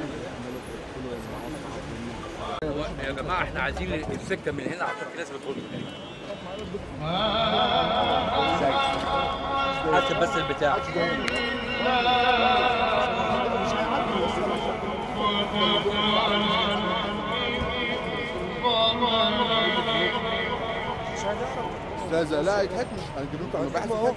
يا جماعه احنا عايزين السكه من هنا عشان في ناس بتقول حاسب بس البتاع استاذه لا يتحكمش هنجيب لكم المباحث يتحكموا.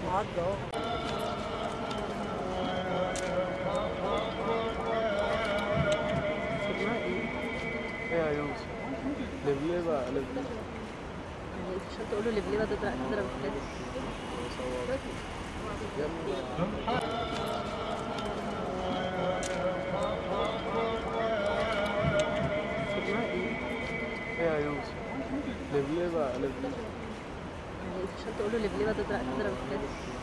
عشان تقول له لبلبه تضرب تضرب الكلاب عشان تقول له لبلبه تضرب تضرب الكلاب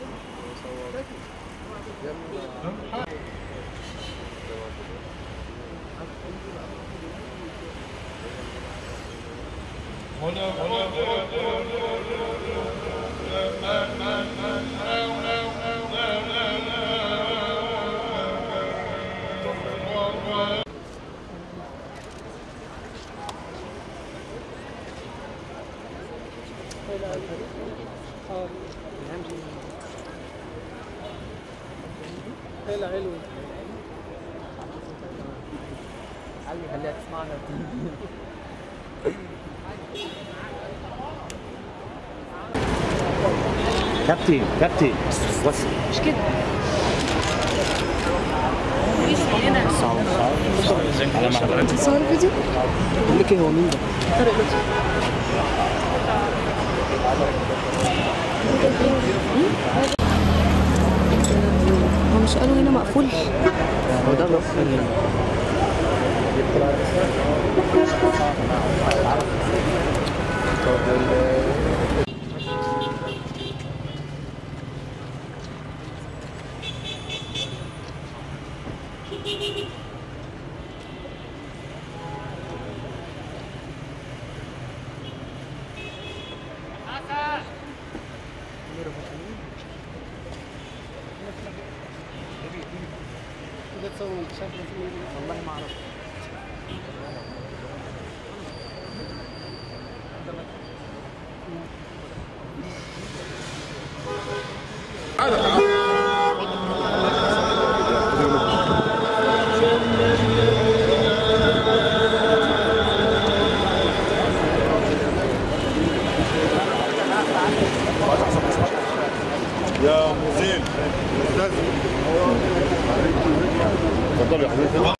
خليها تسمعنا كابتن كابتن بص مش كده مفيش هنا على ما تصور فيديو بقول لك ايه هو مين ده؟ طارق لطفي هو مش قالوا هنا مقفول هو ده بس والله ما اعرف يا مزين استاذ اتفضل يا حبيبي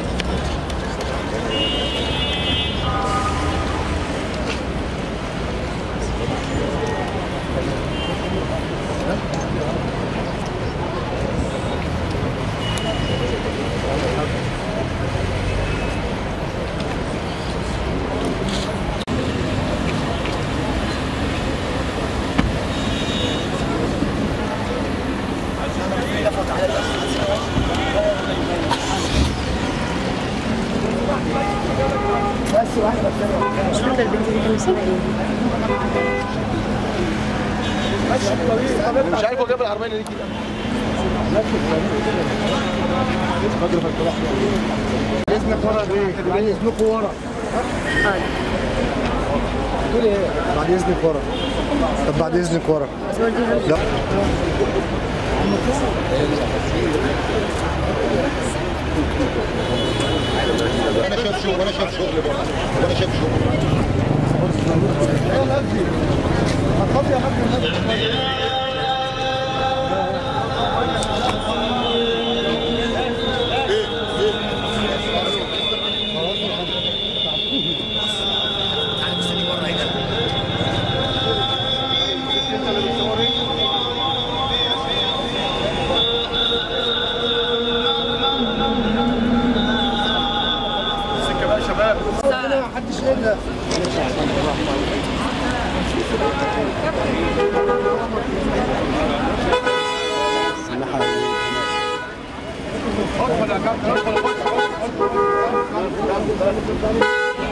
مش فاكره البنت دي كان اسمها ايه مش عارف هو جاب العربيه ليه كده اذنك ورا ايه؟ بعد اذنكم ورا تقول ايه؟ بعد اذنك ورا طب بعد اذنك ورا لا وانا شايف شغل وانا شايف شغل برضه وانا شايف شغل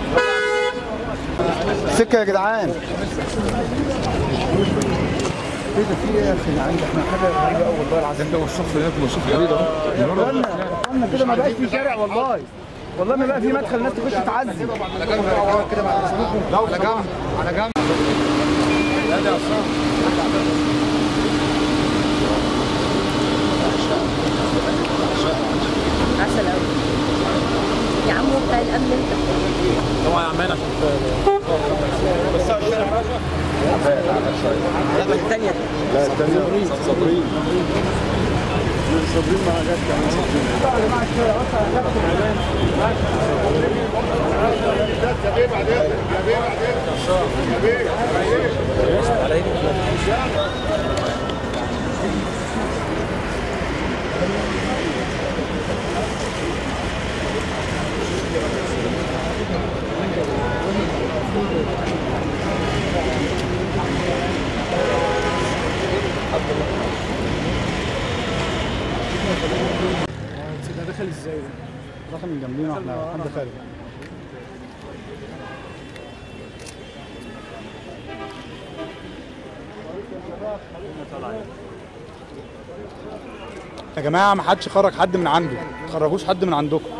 سكه يا جدعان ايه ده في ايه يا اخي عندي احنا حاجه غريبه قوي والله العظيم ده والصف هناك والصف غريب اهو قلنا قلنا كده ما بقاش في شارع والله والله ما بقى في مدخل ناس تخش تعزي على جنب كده بعد اذنكم على جنب على جنب عسل قوي يا عم هو بتاع الامن انت طبعا يا عمان عشان الثانيه لا الثانيه صابرين صابرين مع جد ده دخل ازاي ده؟ دخل من جنبينا واحنا حد خارج يا جماعه ما حدش خرج حد من عنده ما تخرجوش حد من عندكم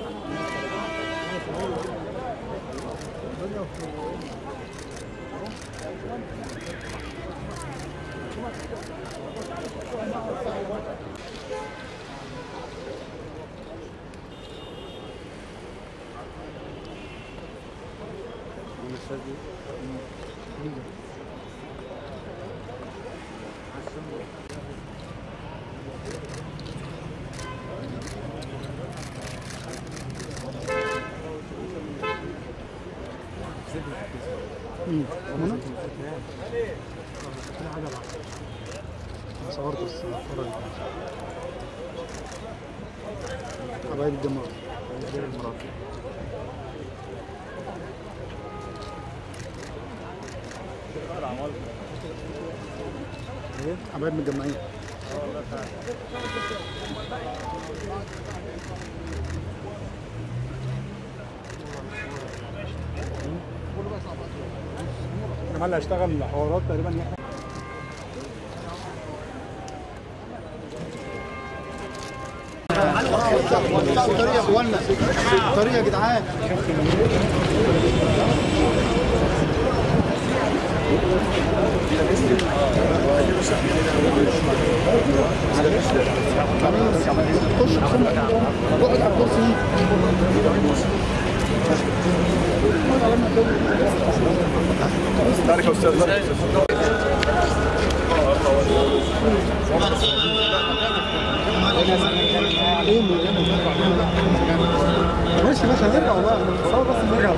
صورت بس اتفرج حبايب الدماغ ايه حبايب متجمعين جمال هيشتغل حوارات تقريبا يعني الطريق يا اخوانا الطريق يا جدعان خش اقعد على الكرسي ماشي ماشي هنرجع والله صور بس نرجع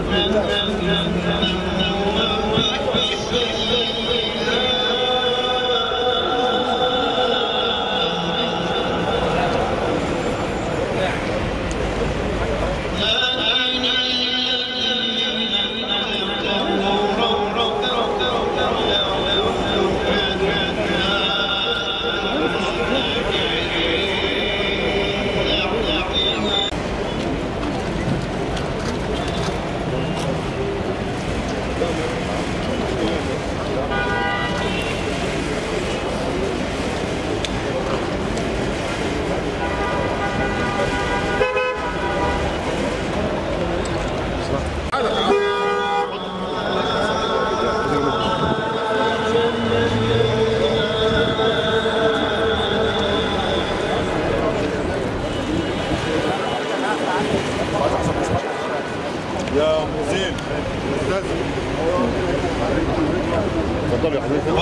يا ام زين استاذ اتفضل يا حبيبي